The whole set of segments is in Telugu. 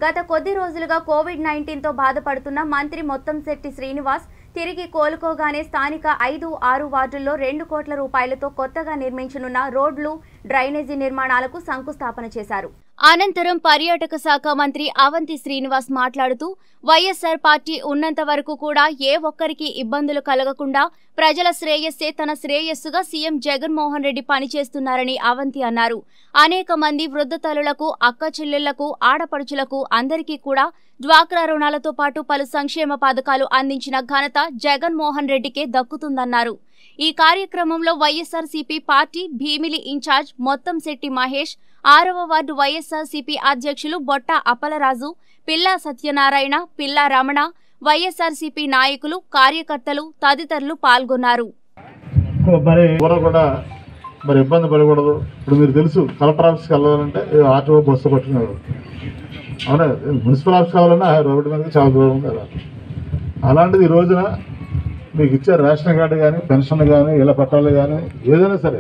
గత కొద్ది రోజులుగా కోవిడ్ నైన్టీన్తో బాధపడుతున్న మంత్రి మొత్తంశెట్టి శ్రీనివాస్ తిరిగి కోలుకోగానే స్థానిక ఐదు ఆరు వార్డుల్లో రెండు కోట్ల రూపాయలతో కొత్తగా నిర్మించనున్న రోడ్లు డ్రైనేజీ నిర్మాణాలకు శంకుస్థాపన చేశారు అనంతరం పర్యాటక శాఖ మంత్రి అవంతి శ్రీనివాస్ మాట్లాడుతూ వైఎస్సార్ పార్టీ ఉన్నంత వరకు కూడా ఏ ఒక్కరికి ఇబ్బందులు కలగకుండా ప్రజల శ్రేయస్సే తన శ్రేయస్సుగా సీఎం జగన్మోహన్ రెడ్డి పనిచేస్తున్నారని అవంతి అన్నారు అనేక మంది వృద్ధ తల్లులకు అక్క చెల్లెళ్లకు ఆడపడుచులకు అందరికీ కూడా డ్వాక్రా రుణాలతో పాటు పలు సంక్షేమ పథకాలు అందించిన ఘనత జగన్మోహన్ రెడ్డికే దక్కుతుందన్నారు ఈ కార్యక్రమంలో వైఎస్ఆర్సీపీ పార్టీ భీమిలి ఇన్ఛార్జ్ మొత్తం శెట్టి మహేష్ ఆరవ వార్డు వైఎస్ఆర్సీపీ అధ్యక్షులు బొట్ట అప్పలరాజు పిల్లా సత్యనారాయణ పిల్లా రమణ వైఎస్ఆర్సీపీ నాయకులు కార్యకర్తలు తదితరులు పాల్గొన్నారు మరి ఎవరు కూడా మరి ఇబ్బంది పడకూడదు ఇప్పుడు మీరు తెలుసు కలెక్టర్ ఆఫీస్కి వెళ్ళాలంటే ఏ ఆటో బస్సు పట్టుకున్నారు అవునా మున్సిపల్ ఆఫీస్కి వెళ్ళాలన్నా రోడ్డు మీదకి చాలా దూరం ఉంది కదా అలాంటిది ఈ రోజున మీకు ఇచ్చే రేషన్ కార్డు కానీ పెన్షన్ కానీ ఇళ్ళ పట్టాలు కానీ ఏదైనా సరే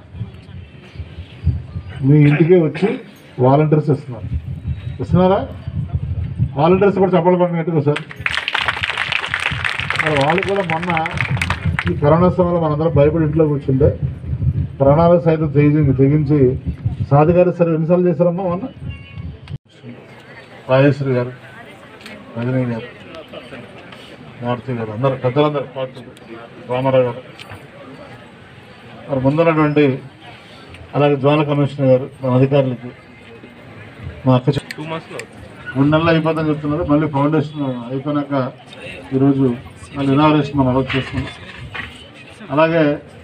మీ ఇంటికే వచ్చి వాలంటీర్స్ ఇస్తున్నారు ఇస్తున్నారా వాలంటీర్స్ కూడా చెప్పాలి పండుగ సార్ మరి వాళ్ళు కూడా మొన్న ఈ కరోనా సమయంలో మనందరం భయపడి ఇంట్లో కూర్చుంటే ప్రాణాలు సైతం తెగించి తెగించి సాధికారి సరే ఎన్నిసార్లు చేశారమ్మా మొన్న రాజేశ్వరి గారు రజనీ గారు మారుతి గారు అందరు పెద్దలందరూ పార్టీ రామారావు గారు మరి ముందున్నటువంటి అలాగే జోనల్ కమిషనర్ గారు మన అధికారులకి మా అక్క చె- టూ మంత్స్లో మూడు నెలలు అయిపోతుందని చెప్తున్నారు మళ్ళీ ఫౌండేషన్ అయిపోయినాక ఈరోజు మళ్ళీ ఇనాగరేషన్ మనం అలౌట్ చేసుకున్నాం అలాగే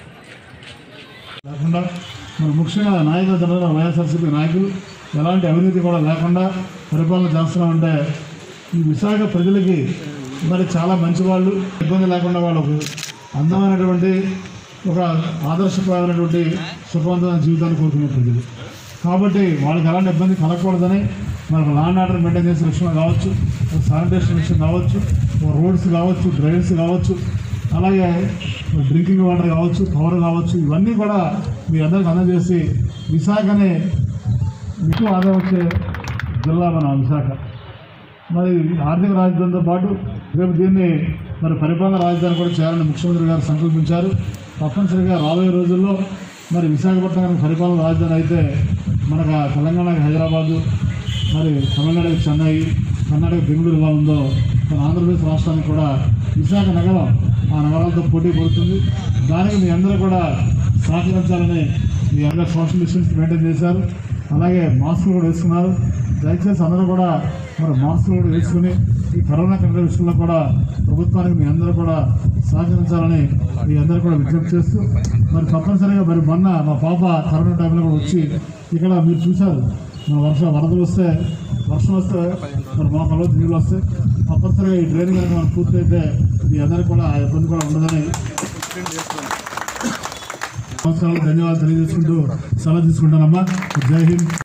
లేకుండా మన ముఖ్యంగా నాయకులు వైఎస్ఆర్సీపీ నాయకులు ఎలాంటి అవినీతి కూడా లేకుండా పరిపాలన చేస్తున్నామంటే ఈ విశాఖ ప్రజలకి మరి చాలా మంచి వాళ్ళు ఇబ్బంది లేకుండా వాళ్ళు ఒక అందమైనటువంటి ఒక ఆదర్శప్రాయమైనటువంటి సుఖవంతమైన జీవితాన్ని కోరుకునే ప్రజలు కాబట్టి వాళ్ళకి ఎలాంటి ఇబ్బంది కలగకూడదని మనకు లాండ్ ఆర్డర్ మెయింటైన్ చేసే విషయం కావచ్చు ఒక శానిటేషన్ విషయం కావచ్చు ఒక రోడ్స్ కావచ్చు డ్రైన్స్ కావచ్చు అలాగే డ్రింకింగ్ వాటర్ కావచ్చు పవర్ కావచ్చు ఇవన్నీ కూడా మీ అందరికి అందజేసి విశాఖని ఎక్కువ ఆదాయం వచ్చే జిల్లా మన విశాఖ మరి ఆర్థిక రాజధానితో పాటు రేపు దీన్ని మరి పరిపాలన రాజధాని కూడా చేయాలని ముఖ్యమంత్రి గారు సంకల్పించారు తప్పనిసరిగా రాబోయే రోజుల్లో మరి విశాఖపట్నం పరిపాలన రాజధాని అయితే మనకు ఆ తెలంగాణకి హైదరాబాదు మరి తమిళనాడుకి చెన్నై కర్ణాటక బెంగళూరు ఎలా ఉందో మన ఆంధ్రప్రదేశ్ రాష్ట్రానికి కూడా విశాఖ నగరం ఆ నగరాలతో పోటీ పడుతుంది దానికి మీ అందరూ కూడా సహకరించాలని మీ అందరూ సోషల్ డిస్టెన్స్ మెయింటైన్ చేశారు అలాగే మాస్కులు కూడా వేసుకున్నారు దయచేసి అందరూ కూడా మరి మాస్కులు కూడా వేసుకుని ఈ కరోనా కంట్రోల్ విషయంలో కూడా ప్రభుత్వానికి మీ అందరూ కూడా సహకరించాలని మీ అందరూ కూడా విజ్ఞప్తి చేస్తూ మరి తప్పనిసరిగా మరి మొన్న మా పాప కరోనా టైంలో కూడా వచ్చి ఇక్కడ మీరు చూశారు మన వర్షం వరదలు వస్తే వర్షం వస్తే మరి మా కళ్ళు నీళ్ళు వస్తాయి తప్పనిసరిగా ఈ డ్రైన్ కనుక మనం పూర్తయితే మీ అందరికీ కూడా ఆ ఇబ్బంది కూడా ఉండదని నమస్కారాలు ధన్యవాదాలు తెలియజేసుకుంటూ సెలవు తీసుకుంటానమ్మా జై హింద్